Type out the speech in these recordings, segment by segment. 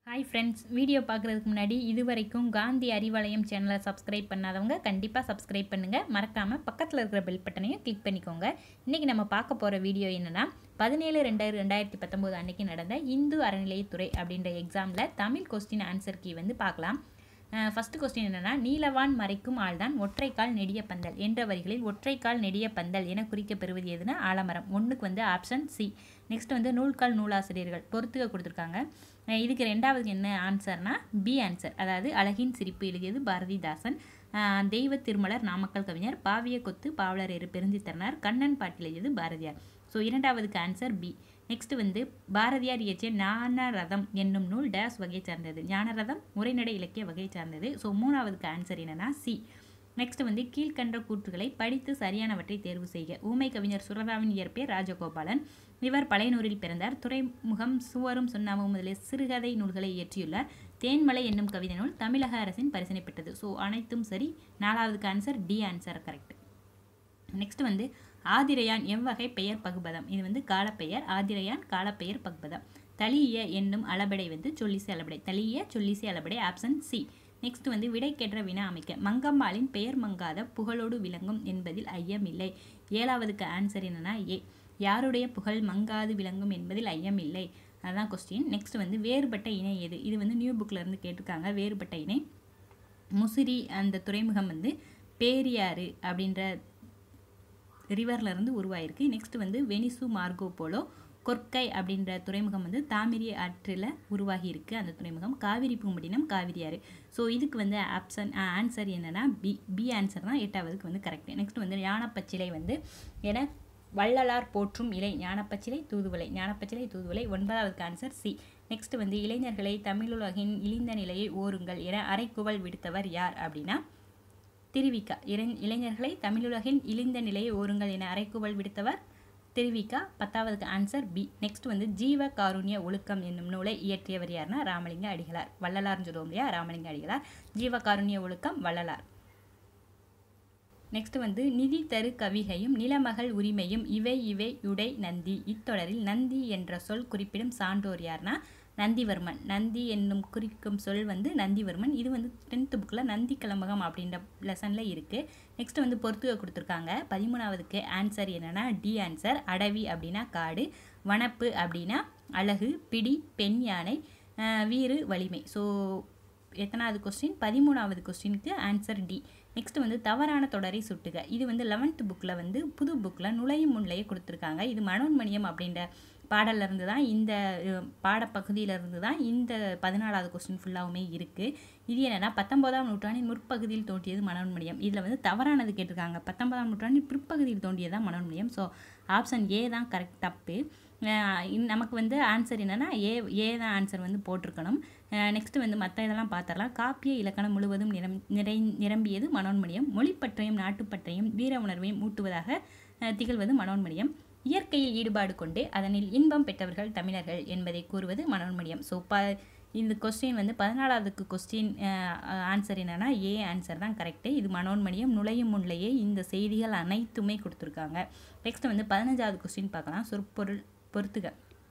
hi friends video பார்க்குறதுக்கு முன்னாடி இது வரைக்கும் காந்தி அறிவாலயம் சேனலை சப்ஸ்கிரைப் பண்ணாதவங்க கண்டிப்பாக சப்ஸ்கிரைப் பண்ணுங்கள் மறக்காமல் பக்கத்தில் இருக்கிற பெல் பட்டனையும் கிளிக் பண்ணிக்கோங்க இன்றைக்கி நம்ம பார்க்க போகிற வீடியோ என்னென்னா பதினேழு ரெண்டாயிரம் ரெண்டாயிரத்தி பத்தொம்போது அன்னைக்கு நடந்த இந்து அறநிலையத்துறை அப்படின்ற எக்ஸாமில் தமிழ் கொஸ்டின் ஆன்சர் கீ வந்து பார்க்கலாம் ஃபஸ்ட்டு கொஸ்டின் என்னென்னா நீலவான் மறைக்கும் ஆள்தான் ஒற்றைக்கால் நெடிய பந்தல் என்ற வரிகளில் ஒற்றைக்கால் நெடிய பந்தல் என குறிக்கப்பெறுவது எதுனா ஆலமரம் ஒன்றுக்கு வந்து ஆப்ஷன் சி நெக்ஸ்ட் வந்து நூல்கால் நூலாசிரியர்கள் பொறுத்துக்க கொடுத்துருக்காங்க அஹ் இதுக்கு ரெண்டாவது என்ன ஆன்சர்னா பி ஆன்சர் அதாவது அழகின் சிரிப்பு எழுதியது பாரதிதாசன் அஹ் தெய்வ திருமலர் நாமக்கல் கவிஞர் பாவிய கொத்து பாவலர் எரு பெருந்தித்தரனார் கண்ணன் பாட்டில் எழுதியது பாரதியார் ஸோ இரண்டாவதுக்கு ஆன்சர் பி நெக்ஸ்ட் வந்து பாரதியார் இயற்றிய ஞானரதம் என்னும் நூல் டேஸ் வகை சார்ந்தது ஞானரதம் உரைநடை இலக்கிய வகை சார்ந்தது ஸோ மூணாவதுக்கு ஆன்சர் என்னன்னா சி நெக்ஸ்ட் வந்து கீழ்கண்ட கூற்றுகளை படித்து சரியானவற்றை தேர்வு செய்க ஊமை கவிஞர் சுரதாவின் இயற்பெயர் ராஜகோபாலன் இவர் பழையனூரில் பிறந்தார் துறைமுகம் சுவரும் சுண்ணாமும் முதலிய சிறுகதை நூல்களை இயற்றியுள்ளார் தேன்மலை என்னும் கவிதை நூல் தமிழக அரசின் பரிசனை பெற்றது ஸோ அனைத்தும் சரி நாலாவதுக்கு answer D answer correct next வந்து ஆதிரையான் எவ்வகை பெயர் பகுபதம் இது வந்து காலப்பெயர் ஆதிரையான் காலப்பெயர் பகுபதம் தளிய என்னும் அளபடை வந்து சொல்லிசை அளபடை தளிய சொல்லிசை அளபடை ஆப்ஷன் சி நெக்ஸ்ட் வந்து விடைக்கென்ற வினா அமைக்க மங்கம்மாளின் பெயர் மங்காத புகழோடு விளங்கும் என்பதில் ஐயமில்லை ஏழாவதுக்கு ஆன்சர் என்னன்னா ஏ யாருடைய புகழ் மங்காது விளங்கும் என்பதில் ஐயமில்லை அதுதான் கொஸ்டின் நெக்ஸ்ட் வந்து வேறுபட்ட இணை எது இது வந்து நியூ புக்கில் இருந்து கேட்டிருக்காங்க வேறுபட்ட இணை முசிறி அந்த துறைமுகம் வந்து பேரியாறு அப்படின்ற ரிவர்ல இருந்து உருவாயிருக்கு நெக்ஸ்ட் வந்து வெனிசு மார்கோ போலோ கொர்க்கை அப்படின்ற துறைமுகம் வந்து தாமிரி ஆற்றில் உருவாகி இருக்கு அந்த துறைமுகம் காவிரி பூம்பட்டினம் காவிரி ஆறு ஸோ இதுக்கு வந்து ஆப்ஷன் ஆன்சர் என்னன்னா பி பி ஆன்சர் தான் எட்டாவதுக்கு வந்து கரெக்ட் நெக்ஸ்ட் வந்து ஞானப்பச்சிலை வந்து என வள்ளலார் போற்றும் இலை ஞானப்பச்சிலை தூதுவலை ஞானப்பச்சிலை தூதுவலை ஒன்பதாவதுக்கு ஆன்சர் சி நெக்ஸ்ட் வந்து இளைஞர்களை தமிழுலகின் இழிந்த நிலையை ஓருங்கள் என அரைக்குவல் விடுத்தவர் யார் அப்படின்னா திருவிக்கா இளை இளைஞர்களை தமிழுலகின் இழிந்த நிலையை ஓருங்கள் என அரைக்குவல் விடுத்தவர் திருவிக்கா பத்தாவதுக்கு ஆன்சர் பி நெக்ஸ்ட் வந்து ஜீவ காருண்ய ஒழுக்கம் என்னும் நூலை இயற்றியவர் யாருன்னா ராமலிங்க அடிகளார் வள்ளலார்னு சொல்லுவோம் இல்லையா ராமலிங்க அடிகளார் ஜீவ காருண்ய ஒழுக்கம் வள்ளலார் நெக்ஸ்ட் வந்து நிதி தரு கவிகையும் நிலமகள் உரிமையும் இவை இவை யுடை நந்தி இத்தொடரில் நந்தி என்ற சொல் குறிப்பிடும் சான்றோர் யார்னா நந்திவர்மன் நந்தி என்னும் குறிக்கும் சொல் வந்து நந்திவர்மன் இது வந்து டென்த்து புக்கில் நந்தி கிளம்பகம் அப்படின்ற லெசனில் இருக்குது நெக்ஸ்ட் வந்து பொறுத்துக கொடுத்துருக்காங்க பதிமூணாவதுக்கு ஆன்சர் என்னென்னா டி ஆன்சர் அடவி அப்படின்னா காடு வனப்பு அப்படின்னா அழகு பிடி பெண் யானை வீறு வலிமை ஸோ எத்தனாவது கொஸ்டின் பதிமூணாவது கொஸ்டினுக்கு ஆன்சர் டி நெக்ஸ்ட் வந்து தவறான தொடரை சுட்டுக இது வந்து லெவன்த் புக்கில் வந்து புது புக்கில் நுழையும் முன்னையே கொடுத்துருக்காங்க இது மனோன்மணியம் அப்படின்ற பாடல்ல இருந்து தான் இந்த பாடப்பகுதியிலிருந்து தான் இந்த பதினாலாவது கொஸ்டின் ஃபுல்லாகவுமே இருக்குது இது என்னென்னா பத்தொன்பதாம் நூற்றாண்டின் முற்பகுதியில் தோன்றியது மனோன்மணியம் இதில் வந்து தவறானது கேட்டிருக்காங்க பத்தொன்பதாம் நூற்றாண்டின் பிற்பகுதியில் தோன்றியது தான் மனோன்மணியம் ஸோ ஆப்ஷன் ஏ தான் கரெக்ட் தப்பு நமக்கு வந்து ஆன்சர் என்னென்னா ஏ ஏ தான் ஆன்சர் வந்து போட்டிருக்கணும் நெக்ஸ்ட் வந்து மற்ற இதெல்லாம் பார்த்துடலாம் காப்பிய இலக்கணம் முழுவதும் நிரம் நிறை நிரம்பியது மனோன்மணியம் மொழிப்பற்றையும் நாட்டுப்பற்றையும் வீர உணர்வையும் ஊட்டுவதாக திகழ்வது மனோன்மணியம் இயற்கையில் ஈடுபாடு கொண்டு அதனில் இன்பம் பெற்றவர்கள் தமிழர்கள் என்பதை கூறுவது மனோன்மணியம் ஸோ ப இந்த கொஸ்டின் வந்து பதினாலாவதுக்கு கொஸ்டின் ஆன்சர் என்னென்னா ஏ ஆன்சர் தான் கரெக்டு இது மனோன்மணியம் நுழையும் முன்லேயே இந்த செய்திகள் அனைத்துமே கொடுத்துருக்காங்க நெக்ஸ்ட் வந்து பதினஞ்சாவது கொஸ்டின் பார்க்கலாம் சொற்பொருள் பொறுத்துக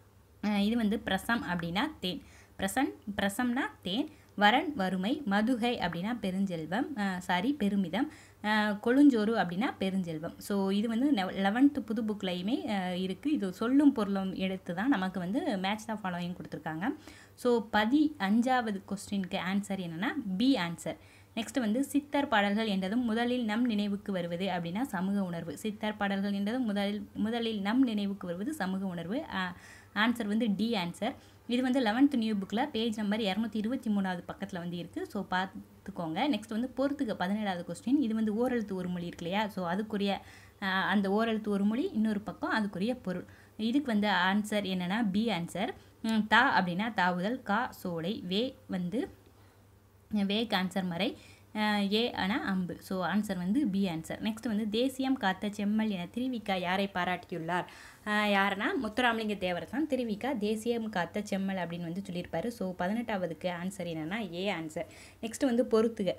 இது வந்து பிரசம் அப்படின்னா தேன் பிரசன் பிரசம்னா தேன் வரன் வறுமை மதுகை அப்படின்னா பெருஞ்செல்வம் சாரி பெருமிதம் கொழுஞ்சோறு அப்படின்னா பெருஞ்செல்வம் ஸோ இது வந்து லெவன்த்து புது புக்லையுமே இருக்குது இது சொல்லும் பொருளும் எடுத்து தான் நமக்கு வந்து மேட்ச் தான் ஃபாலோயிங் கொடுத்துருக்காங்க ஸோ பதி அஞ்சாவது கொஸ்டினுக்கு ஆன்சர் என்னென்னா பி ஆன்சர் நெக்ஸ்ட் வந்து சித்தர் பாடல்கள் என்றதும் முதலில் நம் நினைவுக்கு வருவது அப்படின்னா சமூக உணர்வு சித்தர் பாடல்கள் என்றதும் முதலில் முதலில் நம் நினைவுக்கு வருவது சமூக உணர்வு ஆன்சர் வந்து டி ஆன்சர் இது வந்து லெவன்த் நியூ புக்கில் பேஜ் நம்பர் இரநூத்தி இருபத்தி மூணாவது பக்கத்தில் வந்து இருக்குது ஸோ பார்த்துக்கோங்க நெக்ஸ்ட் வந்து பொறுத்துக்க பதினேழாவது கொஸ்டின் இது வந்து ஓரெழுத்து ஒரு மொழி இருக்கு இல்லையா ஸோ அதுக்குரிய அந்த ஓரெழுத்து ஒரு மொழி இன்னொரு பக்கம் அதுக்குரிய பொருள் இதுக்கு வந்து ஆன்சர் என்னென்னா பி ஆன்சர் தா அப்படின்னா தாவுதல் கா சோலை வே வந்து வேக் ஆன்சர் மறை ஏ ஆனால் அம்பு ஸோ ஆன்சர் வந்து பி ஆன்சர் நெக்ஸ்ட் வந்து தேசியம் காத்த செம்மல் என திருவிக்கா யாரை பாராட்டியுள்ளார் யாருன்னா முத்துராமலிங்க தேவர் தான் திருவிக்கா தேசியம் காத்த செம்மல் அப்படின்னு வந்து சொல்லியிருப்பாரு ஸோ பதினெட்டாவதுக்கு ஆன்சர் என்னென்னா ஏ ஆன்சர் நெக்ஸ்ட் வந்து பொறுத்துக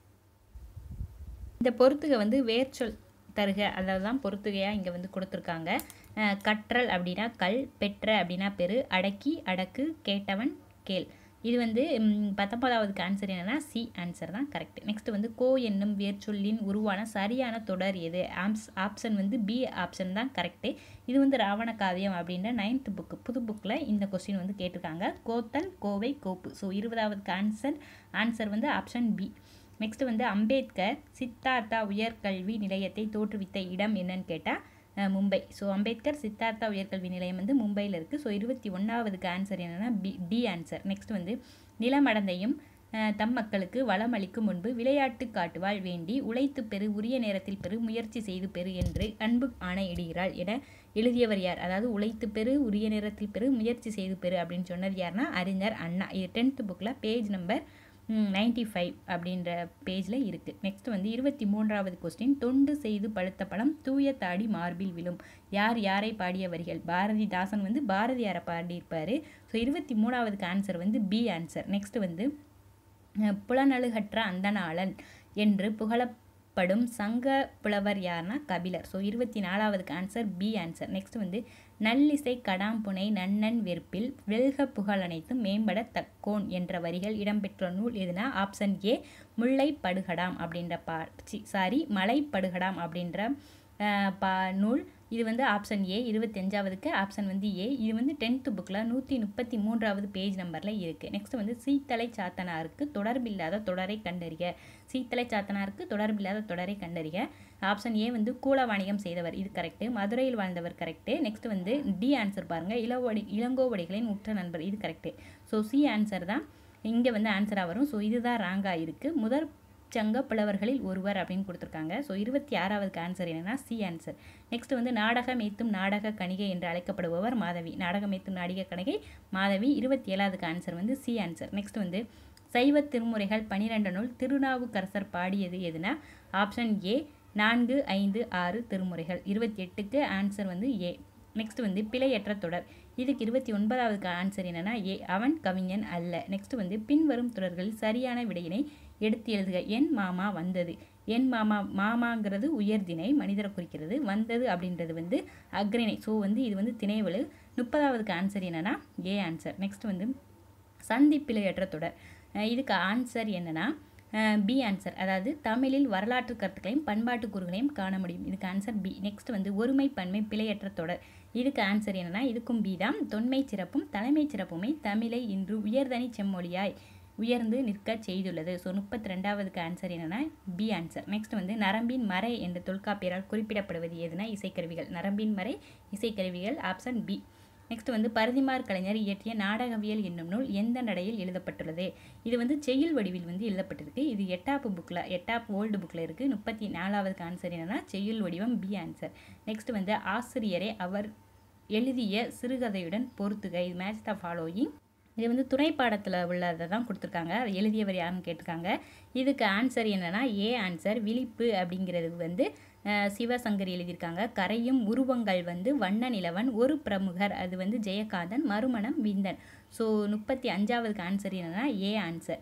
இந்த பொறுத்துக வந்து வேர்ச்சொல் தருக அதாவது தான் பொறுத்துகையாக இங்கே வந்து கொடுத்துருக்காங்க கற்றல் அப்படின்னா கல் பெற்ற அப்படின்னா பெரு அடக்கி அடக்கு கேட்டவன் கேள் இது வந்து ம், பத்தொன்பதாவதுக்கு ஆன்சர் என்னன்னா சி ஆன்சர் தான் கரெக்ட் நெக்ஸ்ட் வந்து கோ என்னும் வேர்ச்சொல்லின் உருவான சரியான தொடர் எது ஆம்ஸ் ஆப்ஷன் வந்து பி ஆப்ஷன் தான் கரெக்டு இது வந்து ராவண காவியம் அப்படின்ற நைன்த் புக்கு புது புக்கில் இந்த கொஸ்டின் வந்து கேட்டிருக்காங்க கோத்தல் கோவை கோப்பு ஸோ இருபதாவதுக்கு ஆன்சர் ஆன்சர் வந்து ஆப்ஷன் பி நெக்ஸ்ட் வந்து அம்பேத்கர் சித்தார்த்தா உயர்கல்வி நிலையத்தை தோற்றுவித்த இடம் என்னன்னு கேட்டால் மும்பை ஸோ அம்பேத்கர் சித்தார்த்தா உயர்கல்வி நிலையம் வந்து மும்பையில் இருக்குது ஸோ இருபத்தி ஒன்றாவதுக்கு ஆன்சர் என்னென்னா பி டி ஆன்சர் நெக்ஸ்ட் வந்து நிலமடந்தையும் அஹ், தம் மக்களுக்கு வளம் அளிக்கும் முன்பு விளையாட்டு காட்டுவாள் வேண்டி உழைத்து பெறு உரிய நேரத்தில் பெறு முயற்சி செய்து பெறு என்று அன்பு ஆணையிடுகிறாள் என எழுதியவர் யார் அதாவது உழைத்து பெறு உரிய நேரத்தில் பெறு முயற்சி செய்து பெறு அப்படின்னு சொன்னது யாருன்னா அறிஞர் அண்ணா இது டென்த்து புக்கில் பேஜ் நம்பர் நைன்டி ஃபைவ் அப்படின்ற பேஜில் இருக்குது நெக்ஸ்ட் வந்து இருபத்தி மூன்றாவது கொஸ்டின் தொண்டு செய்து பழுத்த பழம் தூய தாடி மார்பில் விழும் யார் யாரை பாடிய வரிகள் பாரதிதாசன் வந்து பாரதியாரை பாடியிருப்பார் ஸோ இருபத்தி மூணாவதுக்கு ஆன்சர் வந்து பி ஆன்சர் நெக்ஸ்ட் வந்து அஹ், புலனழுகற்ற அந்தணாளன் என்று புகழப்படும் சங்க புலவர் யார்னா கபிலர் ஸோ இருபத்தி நாலாவதுக்கு ஆன்சர் பி ஆன்சர் நெக்ஸ்ட் வந்து நல்லிசை கடாம்புனை நன்னன் வெறுப்பில் வெல்க புகழ் அனைத்தும் மேம்பட தக்கோன் என்ற வரிகள் இடம்பெற்ற நூல் எதுனா ஆப்ஷன் ஏ முல்லை படுகடாம் அப்படின்ற பா சாரி மலை படுகடாம் அப்படின்ற அஹ், பா நூல் இது வந்து ஆப்ஷன் ஏ இருபத்தஞ்சாவதுக்கு ஆப்ஷன் வந்து ஏ இது வந்து டென்த்து புக்கில் நூற்றி முப்பத்தி மூன்றாவது பேஜ் நம்பரில் இருக்குது நெக்ஸ்ட் வந்து சீத்தலை சாத்தனாருக்கு தொடர்பில்லாத தொடரை கண்டறிக சீத்தலை சாத்தனாருக்கு தொடர்பில்லாத தொடரை கண்டறிக ஆப்ஷன் ஏ வந்து கூல வாணிகம் செய்தவர் இது கரெக்டு மதுரையில் வாழ்ந்தவர் கரெக்டு நெக்ஸ்ட் வந்து டி ஆன்சர் பாருங்கள் இளவடி இளங்கோவடிகளின் உற்ற நண்பர் இது கரெக்டு ஸோ சி ஆன்சர் தான் இங்கே வந்து ஆன்சராக வரும் ஸோ இதுதான் ராங்காக இருக்குது முதற் சங்க புலவர்களில் ஒருவர் அப்படின்னு கொடுத்துருக்காங்க ஸோ இருபத்தி ஆறாவதுக்கு ஆன்சர் என்னன்னா சி ஆன்சர் நெக்ஸ்ட் வந்து நாடகம் ஏத்தும் நாடக கணிகை என்று அழைக்கப்படுபவர் மாதவி நாடகம் ஏத்தும் நாடக கணிகை மாதவி இருபத்தி ஏழாவதுக்கு ஆன்சர் வந்து சி ஆன்சர் நெக்ஸ்ட் வந்து சைவ திருமுறைகள் பனிரெண்டு நூல் திருநாவுக்கரசர் பாடியது எதுனா ஆப்ஷன் ஏ நான்கு ஐந்து ஆறு திருமுறைகள் இருபத்தி எட்டுக்கு ஆன்சர் வந்து ஏ நெக்ஸ்ட் வந்து பிழையற்ற தொடர் இதுக்கு இருபத்தி ஒன்பதாவதுக்கு ஆன்சர் என்னன்னா ஏ அவன் கவிஞன் அல்ல நெக்ஸ்ட் வந்து பின்வரும் தொடர்களில் சரியான விடையினை எடுத்து எழுதுக என் மாமா வந்தது என் மாமா மாமாங்கிறது உயர்திணை மனிதரை குறிக்கிறது வந்தது அப்படின்றது வந்து அக்ரிணை ஸோ வந்து இது வந்து திணைவலு முப்பதாவதுக்கு ஆன்சர் என்னன்னா ஏ ஆன்சர் நெக்ஸ்ட் வந்து சந்திப்பிழையற்ற தொடர் அஹ் இதுக்கு ஆன்சர் என்னன்னா பி ஆன்சர் அதாவது தமிழில் வரலாற்று கருத்துக்களையும் பண்பாட்டு கூறுகளையும் காண முடியும் இதுக்கு ஆன்சர் பி நெக்ஸ்ட் வந்து ஒருமை பன்மை பிழையற்ற தொடர் இதுக்கு ஆன்சர் என்னன்னா இதுக்கும் பி தான் தொன்மை சிறப்பும் தலைமை சிறப்புமை தமிழை இன்று உயர்தனி செம்மொழியாய் உயர்ந்து நிற்க செய்துள்ளது ஸோ முப்பத்தி ரெண்டாவதுக்கு ஆன்சர் என்னன்னா பி ஆன்சர் நெக்ஸ்ட் வந்து நரம்பின் மறை என்ற தொல்காப்பியரால் குறிப்பிடப்படுவது எதுனா இசைக்கருவிகள் நரம்பின் மறை இசைக்கருவிகள் ஆப்ஷன் பி நெக்ஸ்ட் வந்து பரதிமார் கலைஞர் இயற்றிய நாடகவியல் என்னும் நூல் எந்த நடையில் எழுதப்பட்டுள்ளது இது வந்து செய்யுள் வடிவில் வந்து எழுதப்பட்டிருக்கு இது எட்டாப்பு புக்கில் எட்டாப் ஓல்டு புக்கில் இருக்குது முப்பத்தி நாலாவதுக்கு ஆன்சர் என்னன்னா செய்யுள் வடிவம் பி ஆன்சர் நெக்ஸ்ட் வந்து ஆசிரியரை அவர் எழுதிய சிறுகதையுடன் பொறுத்துக இது மேட்ச் த ஃபாலோயிங் இது வந்து துணை பாடத்தில் உள்ளதை தான் கொடுத்துருக்காங்க அது எழுதியவர் யாருன்னு கேட்டிருக்காங்க இதுக்கு ஆன்சர் என்னன்னா ஏ ஆன்சர் விழிப்பு அப்படிங்கிறது வந்து அஹ், சிவசங்கர் எழுதியிருக்காங்க கரையும் உருவங்கள் வந்து வண்ண நிலவன் ஒரு பிரமுகர் அது வந்து ஜெயகாந்தன் மறுமணம் விந்தன் ஸோ முப்பத்தி அஞ்சாவதுக்கு ஆன்சர் என்னன்னா ஏ ஆன்சர்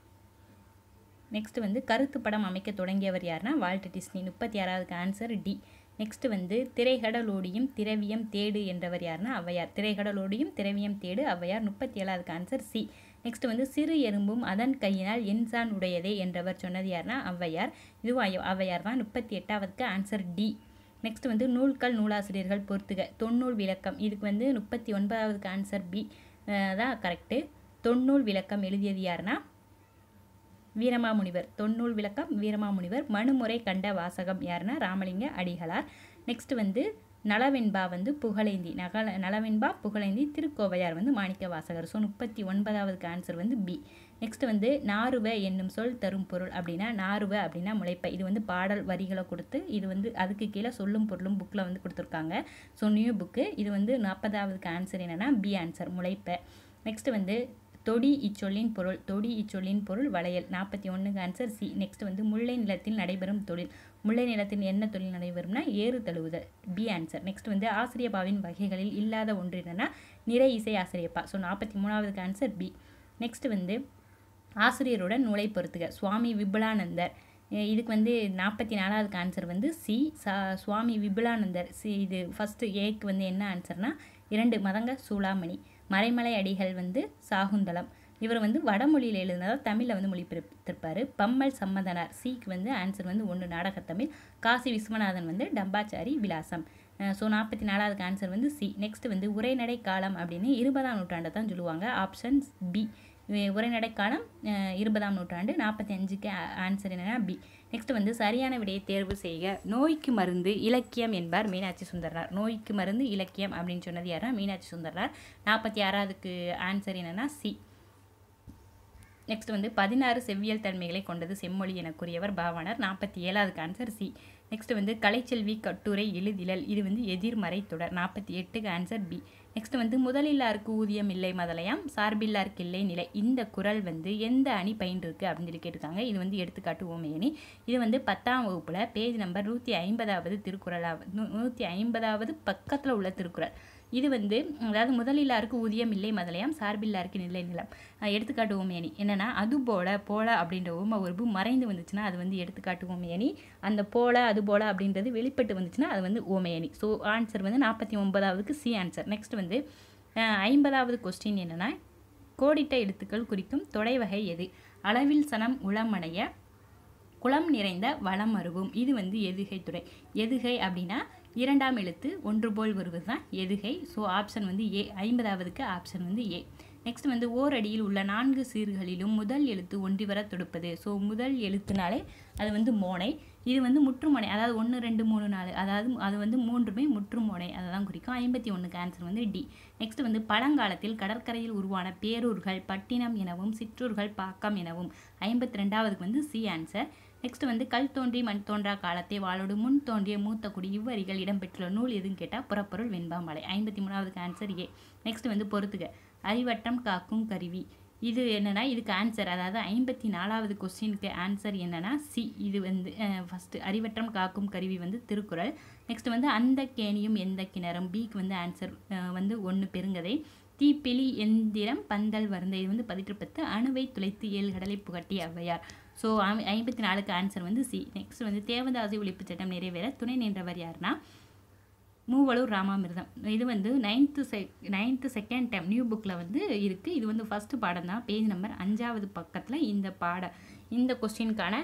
நெக்ஸ்ட் வந்து கருத்து படம் அமைக்க தொடங்கியவர் யாருன்னா வால்ட் டிஸ்னி முப்பத்தி ஆறாவதுக்கு ஆன்சர் டி நெக்ஸ்ட் வந்து திரைகடலோடியும் திரவியம் தேடு என்றவர் யாருன்னா ஔவையார் திரைகடலோடியும் திரவியம் தேடு ஔவையார் முப்பத்தி ஏழாவதுக்கு ஆன்சர் சி நெக்ஸ்ட் வந்து சிறு எறும்பும் அதன் கையினால் என்சான் உடையதே என்றவர் சொன்னது யாருன்னா ஔவையார் இதுவும் ஐய- ஔவையார் தான் முப்பத்தி எட்டாவதுக்கு ஆன்சர் டி நெக்ஸ்ட் வந்து நூல்கள் நூலாசிரியர்கள் பொறுத்துக தொன்னூல் விளக்கம் இதுக்கு வந்து முப்பத்தி ஒன்பதாவதுக்கு ஆன்சர் பி தான் கரெக்டு தொன்னூல் விளக்கம் எழுதியது யாருன்னா வீரமாமுனிவர் தொன்னூல் விளக்கம் வீரமாமுனிவர் மனுமுறை கண்ட வாசகம் யாருன்னா ராமலிங்க அடிகளார் நெக்ஸ்ட் வந்து நலவெண்பா வந்து புகழேந்தி நகல நலவெண்பா புகழேந்தி திருக்கோவையார் வந்து மாணிக்க வாசகர் ஸோ முப்பத்தி ஒன்பதாவதுக்கு ஆன்சர் வந்து பி நெக்ஸ்ட் வந்து நாருவ என்னும் சொல் தரும் பொருள் அப்படின்னா நாருவ அப்படின்னா முளைப்ப இது வந்து பாடல் வரிகளை கொடுத்து இது வந்து அதுக்கு கீழே சொல்லும் பொருளும் புக்கில் வந்து கொடுத்துருக்காங்க ஸோ நியூ புக்கு இது வந்து நாற்பதாவதுக்கு ஆன்சர் என்னன்னா பி ஆன்சர் முளைப்ப நெக்ஸ்ட் வந்து தொடி இச்சொல்லின் பொருள் தொடி இச்சொல்லின் பொருள் வளையல் நாற்பத்தி ஒன்றுக்கு ஆன்சர் சி நெக்ஸ்ட் வந்து முல்லை நிலத்தில் நடைபெறும் தொழில் முல்லை நிலத்தில் என்ன தொழில் நடைபெறும்னா ஏறு தழுவுதல் பி ஆன்சர் நெக்ஸ்ட் வந்து ஆசிரியப்பாவின் வகைகளில் இல்லாத ஒன்று என்னன்னா நிறை இசை ஆசிரியப்பா ஸோ நாற்பத்தி மூணாவதுக்கு ஆன்சர் பி நெக்ஸ்ட் வந்து ஆசிரியருடன் நூலை பொறுத்துக சுவாமி விபுலானந்தர் அஹ் இதுக்கு வந்து நாற்பத்தி நாலாவதுக்கு ஆன்சர் வந்து சி சா சுவாமி விபுலானந்தர் சி இது ஃபஸ்ட்டு ஏக்கு வந்து என்ன ஆன்சர்னா இரண்டு மதங்க சூளாமணி மறைமலை அடிகள் வந்து சாகுந்தலம் இவர் வந்து வடமொழியில் எழுதினதால் தமிழில் வந்து மொழிபெயர்த்திருப்பார் பம்மல் சம்மதனார் சிக்கு வந்து ஆன்சர் வந்து ஒன்று நாடகத்தமிழ் காசி விஸ்வநாதன் வந்து டம்பாச்சாரி விலாசம் ஸோ நாற்பத்தி நாலாவதுக்கு ஆன்சர் வந்து சி நெக்ஸ்ட் வந்து உரைநடை காலம் அப்படின்னு இருபதாம் நூற்றாண்டை தான் சொல்லுவாங்க ஆப்ஷன்ஸ் பி உரைநடை காலம் அஹ், இருபதாம் நூற்றாண்டு நாற்பத்தி அஞ்சுக்கு ஆன்சர் என்னன்னா பி நெக்ஸ்ட் வந்து சரியான விடையை தேர்வு செய்க நோய்க்கு மருந்து இலக்கியம் என்பார் மீனாட்சி சுந்தரனார் நோய்க்கு மருந்து இலக்கியம் அப்படின்னு சொன்னது யாரா மீனாட்சி சுந்தரனார் நாற்பத்தி ஆறாவதுக்கு ஆன்சர் என்னன்னா சி நெக்ஸ்ட் வந்து பதினாறு செவ்வியல் தன்மைகளை கொண்டது செம்மொழி என கூறியவர் பாவாணர் நாற்பத்தி ஏழாவதுக்கு ஆன்சர் சி நெக்ஸ்ட் வந்து கலைச்செல்வி கட்டுரை எழுதிலல் இது வந்து எதிர்மறை தொடர் நாற்பத்தி எட்டுக்கு ஆன்சர் பி நெக்ஸ்ட் வந்து முதலில்லாருக்கு ஊதியம் இல்லை மதலையாம் சார்பில்லாருக்கு இல்லை நிலை இந்த குறள் வந்து எந்த அணி பயின்றிருக்கு அப்படின்னு சொல்லி கேட்டிருக்காங்க இது வந்து எடுத்துக்காட்டு ஓமையணி இது வந்து பத்தாம் வகுப்புல பேஜ் நம்பர் நூற்றி ஐம்பதாவது திருக்குறளாவது நூ நூற்றி ஐம்பதாவது பக்கத்தில் உள்ள திருக்குறள் இது வந்து அதாவது முதலில்லாருக்கு ஊதியம் இல்லை மதலையாம் சார்பில்லாருக்கு நிலை நிலம் அஹ் எடுத்துக்காட்டு ஓமையணி என்னன்னா அது போல போல அப்படின்ற உம உருபு மறைந்து வந்துச்சுன்னா அது வந்து எடுத்துக்காட்டு ஓமையணி அந்த போல அது போல அப்படின்றது வெளிப்பட்டு வந்துச்சுன்னா அது வந்து ஓமையணி ஸோ ஆன்சர் வந்து நாற்பத்தி ஒன்பதாவதுக்கு சி ஆன்சர் நெக்ஸ்ட் வந்து அஹ் ஐம்பதாவது கொஸ்டின் என்னன்னா கோடிட்ட எழுத்துக்கள் குறிக்கும் தொடை வகை எது அளவில் சனம் உளமடைய குளம் நிறைந்த வளம் அருவும் இது வந்து எதுகை துறை எதுகை அப்படின்னா இரண்டாம் எழுத்து ஒன்று போல் வருவது தான் எதுகை ஸோ ஆப்ஷன் வந்து ஏ ஐம்பதாவதுக்கு ஆப்ஷன் வந்து ஏ நெக்ஸ்ட் வந்து ஓரடியில் உள்ள நான்கு சீர்களிலும் முதல் எழுத்து ஒன்றி வர தொடுப்பது ஸோ முதல் எழுத்துனாலே அது வந்து மோனை இது வந்து முற்றுமோனை அதாவது ஒன்று ரெண்டு மூணு நாலு அதாவது அது வந்து மூன்றுமே முற்றுமோனை அதை தான் குறிக்கும் ஐம்பத்தி ஒன்றுக்கு ஆன்சர் வந்து டி நெக்ஸ்ட் வந்து பழங்காலத்தில் கடற்கரையில் உருவான பேரூர்கள் பட்டினம் எனவும் சிற்றூர்கள் பாக்கம் எனவும் ஐம்பத்தி ரெண்டாவதுக்கு வந்து சி ஆன்சர் நெக்ஸ்ட் வந்து கல் தோன்றி மண் தோன்றா காலத்தை வாழோடு முன் தோன்றிய மூத்த குடி இவ்வரிகள் இடம்பெற்றுள்ள நூல் எதுன்னு கேட்டால் புறப்பொருள் வெண்பாமலை ஐம்பத்தி மூணாவதுக்கு ஆன்சர் ஏ நெக்ஸ்ட் வந்து பொறுத்துக அறிவட்டம் காக்கும் கருவி இது என்னன்னா இதுக்கு ஆன்சர் அதாவது ஐம்பத்தி நாலாவது கொஸ்டினுக்கு ஆன்சர் என்னன்னா சி இது வந்து ஃபஸ்ட்டு அறிவற்றம் காக்கும் கருவி வந்து திருக்குறள் நெக்ஸ்ட் வந்து அந்த கேணியும் எந்த கிணறும் பிக்கு வந்து ஆன்சர் வந்து ஒன்று பெருங்கதை தீப்பிலி எந்திரம் பந்தல் வருந்த இது வந்து பதிற்று பத்து அணுவை துளைத்து ஏழு கடலை புகட்டி ஔவையார் ஸோ ஐம்பத்தி நாலுக்கு ஆன்சர் வந்து சி நெக்ஸ்ட் வந்து தேவதாசி ஒழிப்பு சட்டம் நிறைவேற துணை நின்றவர் யாருன்னா மூவலூர் ராமாமிர்தம் இது வந்து நைன்த்து செ நைன்த்து செகண்ட் டைம் நியூ புக்கில் வந்து இருக்குது இது வந்து ஃபஸ்ட்டு பாடம் தான் பேஜ் நம்பர் அஞ்சாவது பக்கத்தில் இந்த பாட இந்த கொஸ்டினுக்கான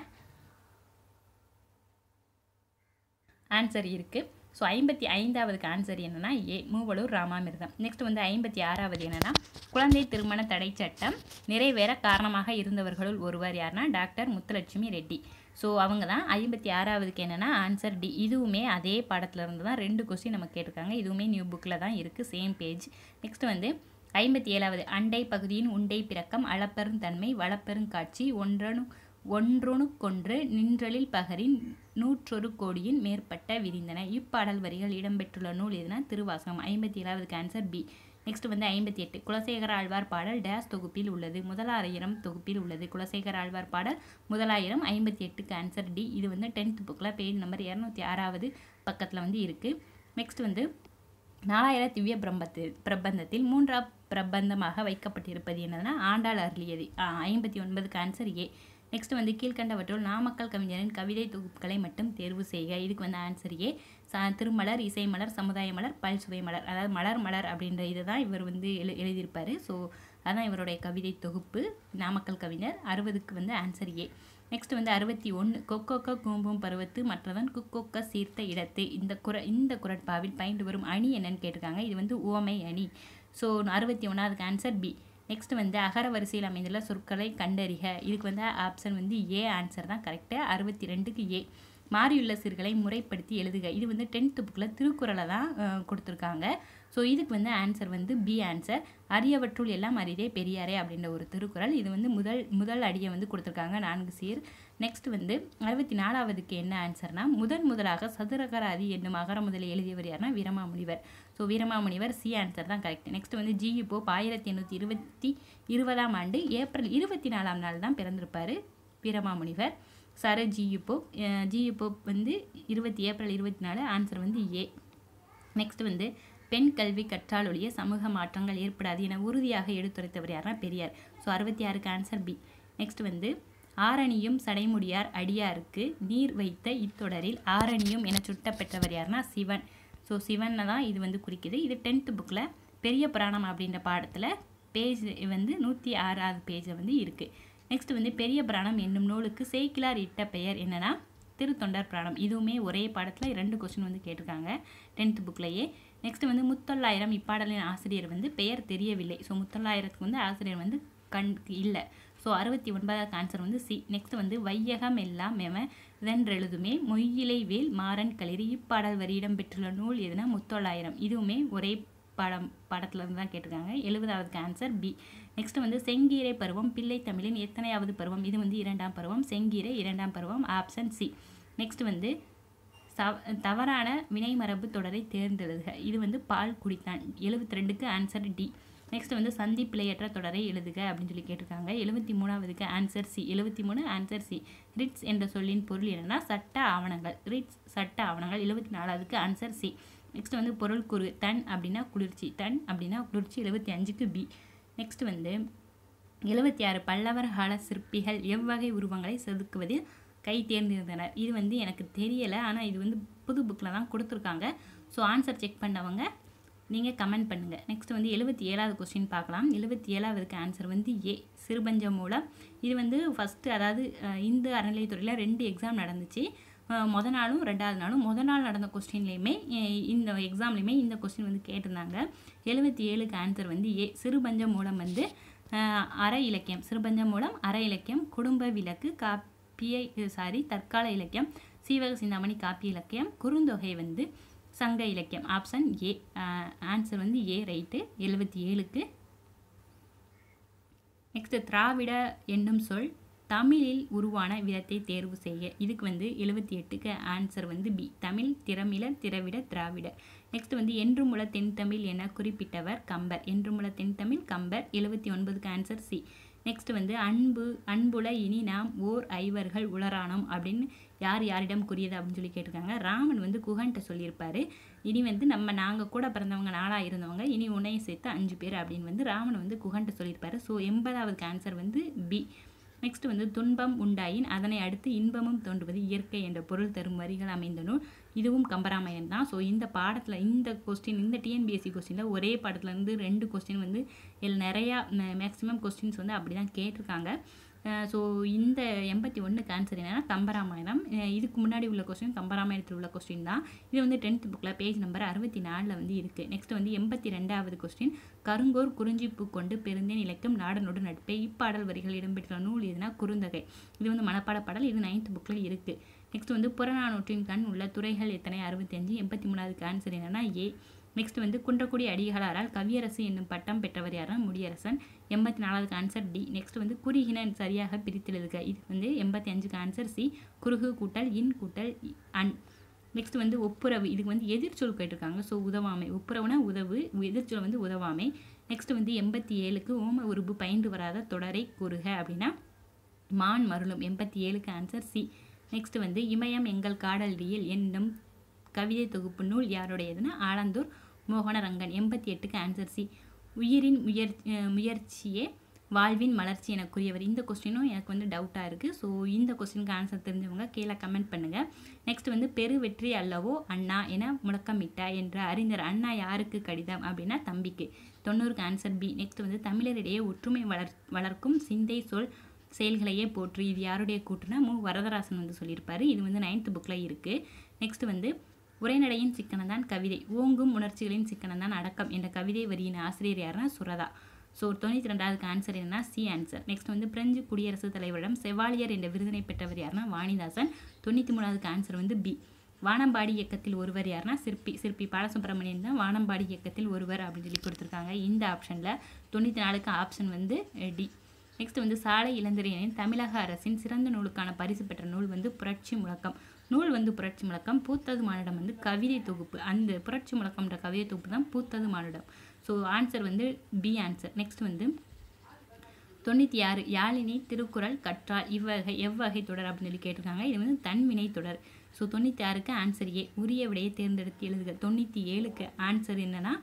ஆன்சர் இருக்குது ஸோ ஐம்பத்தி ஐந்தாவதுக்கு ஆன்சர் என்னன்னா ஏ மூவலூர் ராமாமிர்தம் நெக்ஸ்ட் வந்து ஐம்பத்தி ஆறாவது என்னன்னா குழந்தை திருமண தடை சட்டம் நிறைவேற காரணமாக இருந்தவர்களுள் ஒருவர் யாருன்னா டாக்டர் முத்துலட்சுமி ரெட்டி ஸோ அவங்க தான் ஐம்பத்தி ஆறாவதுக்கு என்னென்னா ஆன்சர் டி இதுவுமே அதே பாடத்துல இருந்து தான் ரெண்டு கொஸ்டின் நம்ம கேட்டிருக்காங்க இதுவுமே நியூ புக்கில் தான் இருக்குது சேம் பேஜ் நெக்ஸ்ட் வந்து ஐம்பத்தி ஏழாவது அண்டை பகுதியின் உண்டை பிறக்கம் அளப்பெருந்தன்மை வளப்பெருங்காட்சி ஒன்றனு ஒன்றொணுக்கொன்று நின்றலில் பகரின் நூற்றொரு கோடியின் மேற்பட்ட விரிந்தன இப்பாடல் வரிகள் இடம்பெற்றுள்ள நூல் எதுனா திருவாசகம் ஐம்பத்தி ஏழாவதுக்கு ஆன்சர் பி நெக்ஸ்ட் வந்து ஐம்பத்தி எட்டு குலசேகர ஆழ்வார் பாடல் டேஸ் தொகுப்பில் உள்ளது முதலாயிரம் தொகுப்பில் உள்ளது குலசேகர ஆழ்வார் பாடல் முதலாயிரம் ஐம்பத்தி எட்டுக்கு ஆன்சர் டி இது வந்து டென்த் புக்கில் பேஜ் நம்பர் இரநூத்தி ஆறாவது பக்கத்தில் வந்து இருக்குது நெக்ஸ்ட் வந்து நாலாயிர திவ்ய பிரபத்து பிரபந்தத்தில் மூன்றாம் பிரபந்தமாக வைக்கப்பட்டிருப்பது என்னதுன்னா ஆண்டாள் அருளியது ஐம்பத்தி ஒன்பதுக்கு ஆன்சர் ஏ நெக்ஸ்ட் வந்து கீழ்கண்டவற்றுள் நாமக்கல் கவிஞரின் கவிதை தொகுப்புகளை மட்டும் தேர்வு செய்க இதுக்கு வந்து ஆன்சர் ஏ ச திருமலர் இசை மலர் சமுதாய மலர் பல்சுவை மலர் அதாவது மலர் மலர் அப்படின்ற இதை தான் இவர் வந்து எழு எழுதியிருப்பார் ஸோ அதான் இவருடைய கவிதை தொகுப்பு நாமக்கல் கவிஞர் அறுபதுக்கு வந்து ஆன்சர் ஏ நெக்ஸ்ட் வந்து அறுபத்தி ஒன்று கொக்கோக்க கூம்பும் பருவத்து மற்றதன் குக்கொக்க சீர்த்த இடத்து இந்த குர இந்த குரட்பாவில் பயின்று வரும் அணி என்னன்னு கேட்டிருக்காங்க இது வந்து ஓமை அணி ஸோ அறுபத்தி ஒன்றாவதுக்கு ஆன்சர் பி நெக்ஸ்ட் வந்து அகர வரிசையில் அமைந்துள்ள சொற்களை கண்டறிக இதுக்கு வந்து ஆப்ஷன் வந்து ஏ ஆன்சர் தான் கரெக்டு அறுபத்தி ரெண்டுக்கு ஏ மாறியுள்ள சீர்களை முறைப்படுத்தி எழுதுக இது வந்து டென்த்து புக்கில் திருக்குறளை தான் அஹ், கொடுத்துருக்காங்க ஸோ இதுக்கு வந்து ஆன்சர் வந்து பி ஆன்சர் அரியவற்றுள் எல்லாம் அரிதே பெரியாரே அப்படின்ற ஒரு திருக்குறள் இது வந்து முதல் முதல் அடியை வந்து கொடுத்துருக்காங்க நான்கு சீர் நெக்ஸ்ட் வந்து அறுபத்தி நாலாவதுக்கு என்ன ஆன்சர்னா முதன் முதலாக சதுரகர அதி என்னும் அகர முதலை எழுதியவர் யாருன்னா Veeramamunivar so Veeramamunivar C answer தான் கரெக்ட் நெக்ஸ்ட் வந்து ஜியு போப் ஆயிரத்தி எண்ணூற்றி இருபத்தி இருபதாம் ஆண்டு ஏப்ரல் இருபத்தி நாலாம் நாள் தான் பிறந்திருப்பார் வீரமாமுனிவர் சர ஜியு போப் அஹ் ஜியு போப் வந்து இருபத்தி ஏப்ரல் இருபத்தி நாலு ஆன்சர் வந்து ஏ நெக்ஸ்ட் வந்து பெண் கல்வி கற்றால் ஒழிய சமூக மாற்றங்கள் ஏற்படாது என உறுதியாக எடுத்துரைத்தவர் யாருன்னா பெரியார் ஸோ அறுபத்தி ஆறுக்கு ஆன்சர் பி நெக்ஸ்ட் வந்து ஆரணியும் சடைமுடியார் அடியாருக்கு நீர் வைத்த இத்தொடரில் ஆரணியும் என சுட்டப்பெற்றவர் யாருன்னா சிவன் ஸோ சிவனை தான் இது வந்து குறிக்குது இது டென்த்து புக்கில் பெரிய புராணம் அப்படின்ற பாடத்தில் பேஜ் வந்து நூற்றி ஆறாவது பேஜில் வந்து இருக்குது நெக்ஸ்ட் வந்து பெரிய புராணம் என்னும் நூலுக்கு சேக்கிலார் இட்ட பெயர் என்னன்னா திருத்தொண்டர் புராணம் இதுவுமே ஒரே பாடத்தில் ரெண்டு கொஸ்டின் வந்து கேட்டிருக்காங்க டென்த் புக்லேயே நெக்ஸ்ட் வந்து முத்தொள்ளாயிரம் இப்பாடலின் ஆசிரியர் வந்து பெயர் தெரியவில்லை ஸோ முத்தொள்ளாயிரத்துக்கு வந்து ஆசிரியர் வந்து கண் இல்லை ஸோ அறுபத்தி ஒன்பதாவது ஆன்சர் வந்து சி நெக்ஸ்ட் வந்து வையகம் எல்லாம் எவன் இதென்றெழுதுமே மொய்யிலை வேல் மாறன் களிரி இப்பாடல் வரி இடம்பெற்றுள்ள நூல் எதுனா முத்தொள்ளாயிரம் இதுவுமே ஒரே படம் படத்துல இருந்து தான் கேட்டிருக்காங்க எழுபதாவதுக்கு ஆன்சர் பி நெக்ஸ்ட் வந்து செங்கீரை பருவம் பிள்ளை தமிழின் எத்தனையாவது பருவம் இது வந்து இரண்டாம் பருவம் செங்கீரை இரண்டாம் பருவம் ஆப்ஷன் சி நெக்ஸ்ட் வந்து சவ தவறான வினைமரபு தொடரை தேர்ந்தெழுதுக இது வந்து பால் குடித்தான் எழுபத்தி ரெண்டுக்கு ஆன்சர் டி நெக்ஸ்ட் வந்து சந்தி பிழையற்ற தொடரை எழுதுக அப்படின்னு சொல்லி கேட்டிருக்காங்க எழுபத்தி மூணாவதுக்கு ஆன்சர் சி எழுபத்தி மூணு ஆன்சர் சி ரிட்ஸ் என்ற சொல்லின் பொருள் என்னன்னா சட்ட ஆவணங்கள் ரிட்ஸ் சட்ட ஆவணங்கள் எழுபத்தி நாலாவதுக்கு ஆன்சர் சி நெக்ஸ்ட் வந்து பொருள் குறு தன் அப்படின்னா குளிர்ச்சி தன் அப்படின்னா குளிர்ச்சி எழுபத்தி அஞ்சுக்கு பி நெக்ஸ்ட் வந்து எழுபத்தி ஆறு பல்லவர் கால சிற்பிகள் எவ்வகை உருவங்களை செதுக்குவதில் கை தேர்ந்திருந்தனர் இது வந்து எனக்கு தெரியலை ஆனால் இது வந்து புது புக்கில் தான் கொடுத்துருக்காங்க ஸோ ஆன்சர் செக் பண்ணவங்க நீங்கள் கமெண்ட் பண்ணுங்கள் நெக்ஸ்ட் வந்து எழுபத்தி ஏழாவது கொஸ்டின் பார்க்கலாம் எழுபத்தி ஏழாவதுக்கு ஆன்சர் வந்து ஏ சிறுபஞ்ச மூலம் இது வந்து ஃபஸ்ட்டு அதாவது அஹ், இந்து அறநிலையத்துறையில் ரெண்டு எக்ஸாம் நடந்துச்சு அஹ், முத நாளும் ரெண்டாவது நாளும் முத நாள் நடந்த கொஸ்டின்லேயுமே இந்த எக்ஸாம்லேயுமே இந்த கொஸ்டின் வந்து கேட்டிருந்தாங்க எழுபத்தி ஏழுக்கு ஆன்சர் வந்து ஏ சிறுபஞ்ச மூலம் வந்து அஹ், அற இலக்கியம் சிறுபஞ்ச மூலம் அற இலக்கியம் குடும்ப விளக்கு காப்பிய சாரி தற்கால இலக்கியம் சீவக சிந்தாமணி காப்பிய இலக்கியம் குறுந்தொகை வந்து சங்க இலக்கியம் ஆப்ஷன் ஏ ஆன்சர் வந்து ஏ ரைட்டு எழுபத்தி ஏழுக்கு நெக்ஸ்ட் திராவிட என்னும் சொல் தமிழில் உருவான விதத்தை தேர்வு செய்ய இதுக்கு வந்து எழுபத்தி எட்டுக்கு ஆன்சர் வந்து பி தமிழ் திறமிழ திராவிட திராவிட நெக்ஸ்ட் வந்து என்றுமுள தென்தமிழ் என குறிப்பிட்டவர் கம்பர் என்றுமுள தென்தமிழ் கம்பர் எழுபத்தி ஒன்பதுக்கு ஆன்சர் சி நெக்ஸ்ட் வந்து அன்பு அன்புல இனி நாம் ஓர் ஐவர்கள் உளரானோம் அப்படின்னு யார் யாரிடம் கூறியது அப்படின்னு சொல்லி கேட்டிருக்காங்க ராமன் வந்து குகன்ட்ட சொல்லியிருப்பாரு இனி வந்து நம்ம நாங்கள் கூட பிறந்தவங்க நாளாக இருந்தவங்க இனி உன்னையும் சேர்த்து அஞ்சு பேர் அப்படின்னு வந்து ராமன் வந்து குகன்ட்ட சொல்லியிருப்பாரு ஸோ எண்பதாவது ஆன்சர் வந்து பி நெக்ஸ்ட் வந்து துன்பம் உண்டாயின் அதனை அடுத்து இன்பமும் தோன்றுவது இயற்கை என்ற பொருள் தரும் வரிகள் அமைந்த நூல் இதுவும் கம்பராமாயணம் தான் ஸோ இந்த பாடத்தில் இந்த கொஸ்டின் இந்த டிஎன்பிஎஸ்சி கொஸ்டினில் ஒரே பாடத்துல இருந்து ரெண்டு கொஸ்டின் வந்து இதில் நிறையா மேக்ஸிமம் கொஸ்டின்ஸ் வந்து அப்படி தான் கேட்டிருக்காங்க ஸோ இந்த எண்பத்தி ஒன்றுக்கு ஆன்சர் என்னன்னா கம்பராமாயணம் அஹ் இதுக்கு முன்னாடி உள்ள கொஸ்டின் கம்பராமாயணத்தில் உள்ள கொஸ்டின் தான் இது வந்து டென்த் புக்கில் பேஜ் நம்பர் அறுபத்தி நாலில் வந்து இருக்குது நெக்ஸ்ட் வந்து எண்பத்தி ரெண்டாவது கொஸ்டின் கருங்கோர் குறிஞ்சிப்பூ கொண்டு பெருந்தேன் இலக்கம் நாடனோடு நட்பே இப்பாடல் வரிகள் இடம்பெற்ற நூல் எதுனா குறுந்தொகை இது வந்து மனப்பாட பாடல் இது நைன்த் புக்கில் இருக்குது நெக்ஸ்ட் வந்து புறநானூற்றின் கண் உள்ள துறைகள் எத்தனை அறுபத்தஞ்சு எண்பத்தி மூணாவதுக்கு ஆன்சர் என்னன்னா ஏ நெக்ஸ்ட் வந்து குன்றக்குடி அடிகளாரால் கவியரசு என்னும் பட்டம் பெற்றவர் யாருன்னா முடியரசன் எண்பத்தி நாலாவதுக்கு ஆன்சர் டி நெக்ஸ்ட் வந்து குறுகின சரியாக பிரித்தெழுதுக இது வந்து எண்பத்தி அஞ்சுக்கு ஆன்சர் சி குறுகு கூட்டல் இன் கூட்டல் இ- அன் நெக்ஸ்ட் வந்து ஒப்புரவு இதுக்கு வந்து எதிர்ச்சொல் கேட்டிருக்காங்க ஸோ உதவாமை ஒப்புரவுனா உதவு எதிர்ச்சொல் வந்து உதவாமை நெக்ஸ்ட் வந்து எண்பத்தி ஏழுக்கு ஓம உருபு பயின்று வராத தொடரை கூறுக அப்படின்னா மான் மருளும் எண்பத்தி ஏழுக்கு ஆன்சர் சி நெக்ஸ்ட் வந்து இமயம் எங்கள் காடல்டியில் என்னும் கவிதை தொகுப்பு நூல் யாருடையதுன்னா ஆலந்தூர் மோகனரங்கன் எண்பத்தி எட்டுக்கு ஆன்சர் சி உயிரின் முயற் அஹ் முயற்சியே வாழ்வின் மலர்ச்சி எனக்குரியவர் இந்த கொஸ்டினும் எனக்கு வந்து டவுட்டாக இருக்குது ஸோ இந்த கொஸ்டினுக்கு ஆன்சர் தெரிஞ்சவங்க கீழே கமெண்ட் பண்ணுங்கள் நெக்ஸ்ட் வந்து பெரு வெற்றி அல்லவோ அண்ணா என முழக்கமிட்டா என்ற அறிஞர் அண்ணா யாருக்கு கடிதம் அப்படின்னா தம்பிக்கு தொண்ணூறுக்கு ஆன்சர் பி நெக்ஸ்ட் வந்து தமிழரிடையே ஒற்றுமை வளர் வளர்க்கும் சிந்தை சொல் செயல்களையே போற்று இது யாருடைய கூற்றுனா மு வரதராசன் வந்து சொல்லியிருப்பாரு இது வந்து நைன்த் புக்கில் இருக்குது நெக்ஸ்ட் வந்து உரைநடையின் சிக்கனம் தான் கவிதை ஓங்கும் உணர்ச்சிகளின் சிக்கனம் தான் அடக்கம் என்ற கவிதை வரியின் ஆசிரியர் யாருன்னா சுரதா ஸோ தொண்ணூற்றி ரெண்டாவதுக்கு ஆன்சர் என்னன்னா சி ஆன்சர் நெக்ஸ்ட் வந்து பிரெஞ்சு குடியரசுத் தலைவரிடம் செவாலியர் என்ற விருதினை பெற்றவர் யாருன்னா வாணிதாசன் தொண்ணூற்றி மூணாவதுக்கு ஆன்சர் வந்து பி வானம்பாடி இயக்கத்தில் ஒருவர் யாருன்னா சிற்பி சிற்பி பாலசுப்ரமணியன் தான் வானம்பாடி இயக்கத்தில் ஒருவர் அப்படின்னு சொல்லி கொடுத்துருக்காங்க இந்த ஆப்ஷனில் தொண்ணூற்றி நாலுக்கு ஆப்ஷன் வந்து டி நெக்ஸ்ட் வந்து சாலை இளந்திரையனின் தமிழக அரசின் சிறந்த நூலுக்கான பரிசு பெற்ற நூல் வந்து புரட்சி முழக்கம் நூல் வந்து புரட்சி முழக்கம் பூத்தது மானிடம் வந்து கவிதை தொகுப்பு அந்த புரட்சி முழக்கம்ன்ற கவிதை தொகுப்பு தான் பூத்தது மானிடம் ஸோ ஆன்சர் வந்து பி ஆன்சர் நெக்ஸ்ட் வந்து தொண்ணூற்றி ஆறு யாழினி திருக்குறள் கற்றால் இவ்வகை எவ்வகை தொடர் அப்படின்னு சொல்லி கேட்டிருக்காங்க இது வந்து தன்வினை தொடர் ஸோ தொண்ணூற்றி ஆறுக்கு ஆன்சர் ஏ உரிய விடையை தேர்ந்தெடுத்து எழுதுக தொண்ணூற்றி ஏழுக்கு ஆன்சர் என்னன்னா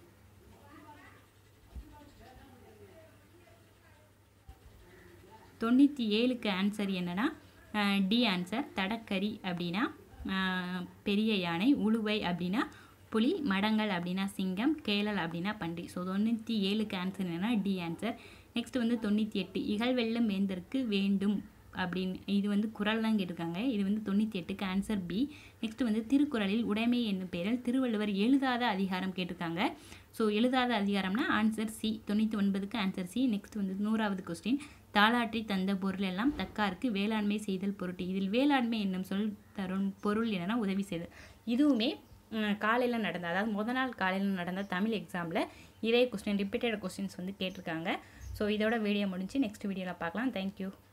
தொண்ணூற்றி ஏழுக்கு ஆன்சர் என்னன்னா டி ஆன்சர் தடக்கரி அப்படின்னா அஹ், பெரிய யானை உழுவை அப்படின்னா புலி மடங்கள் அப்படின்னா சிங்கம் கேளல் அப்படின்னா பன்றி ஸோ தொண்ணூற்றி ஏழுக்கு ஆன்சர் என்னன்னா டி ஆன்சர் நெக்ஸ்ட் வந்து தொண்ணூற்றி எட்டு இகழ்வெல்லம் வேந்தருக்கு வேண்டும் அப்படின்னு இது வந்து குரல் தான் கேட்டிருக்காங்க இது வந்து தொண்ணூற்றி எட்டுக்கு ஆன்சர் பி நெக்ஸ்ட் வந்து திருக்குறளில் உடைமை என்னும் பெயரில் திருவள்ளுவர் எழுதாத அதிகாரம் கேட்டிருக்காங்க ஸோ எழுதாத அதிகாரம்னா ஆன்சர் சி தொண்ணூற்றி ஒன்பதுக்கு ஆன்சர் சி நெக்ஸ்ட் வந்து நூறாவது கொஸ்டின் தாளாற்றி தந்த பொருள் எல்லாம் தக்காருக்கு வேளாண்மை செய்தல் பொருட்டு இதில் வேளாண்மை என்னும் சொல் தரும் பொருள் என்னன்னா உதவி செய்தல் இதுவுமே காலையில் நடந்த அதாவது முத நாள் காலையில் நடந்த தமிழ் எக்ஸாமில் இதே கொஸ்டின் ரிப்பீட்டட் கொஸ்டின்ஸ் வந்து கேட்டிருக்காங்க ஸோ இதோட வீடியோ முடிஞ்சு நெக்ஸ்ட் வீடியோவில் பார்க்கலாம் தேங்க்யூ